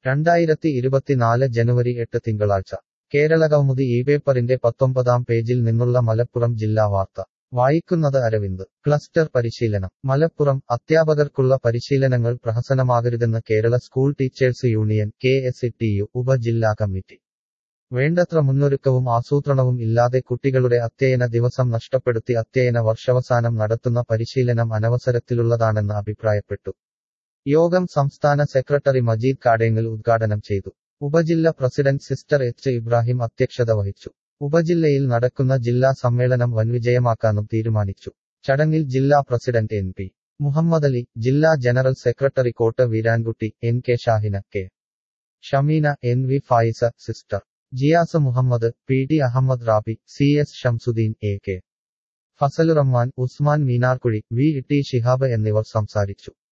രണ്ടായിരത്തി ഇരുപത്തിനാല് ജനുവരി എട്ട് തിങ്കളാഴ്ച കേരളകൗമുദി ഈ പേപ്പറിന്റെ പത്തൊമ്പതാം പേജിൽ നിന്നുള്ള മലപ്പുറം ജില്ലാ വാർത്ത വായിക്കുന്നത് അരവിന്ദ് ക്ലസ്റ്റർ പരിശീലനം മലപ്പുറം അധ്യാപകർക്കുള്ള പരിശീലനങ്ങൾ പ്രഹസനമാകരുതെന്ന് Kerala school teachers union K S T U ഉപജില്ലാ കമ്മിറ്റി വേണ്ടത്ര മുന്നൊരുക്കവും ആസൂത്രണവും ഇല്ലാതെ കുട്ടികളുടെ അധ്യയന ദിവസം നഷ്ടപ്പെടുത്തി അധ്യയന വർഷാവസാനം നടത്തുന്ന പരിശീലനം അനവസരത്തിലുള്ളതാണെന്ന് അഭിപ്രായപ്പെട്ടു യോഗം സംസ്ഥാന സെക്രട്ടറി മജീദ് കാടേങ്ങൽ ഉദ്ഘാടനം ചെയ്തു ഉപജില്ല പ്രസിഡന്റ് സിസ്റ്റർ എച്ച് ഇബ്രാഹിം അധ്യക്ഷത വഹിച്ചു ഉപജില്ലയിൽ നടക്കുന്ന ജില്ലാ സമ്മേളനം വൻവിജയമാക്കാനും തീരുമാനിച്ചു ചടങ്ങിൽ ജില്ലാ president N P Muhammad Ali ജില്ലാ general secretary Kotta Veerankutty N K Shahina K Shameena N V Fayisa sister Jiyas Muhammad P T Ahammad Rabi C S Shamsuddin A K Fazalurahman Usman Meenarkuzhi V T Shihab എന്നിവർ സംസാരിച്ചു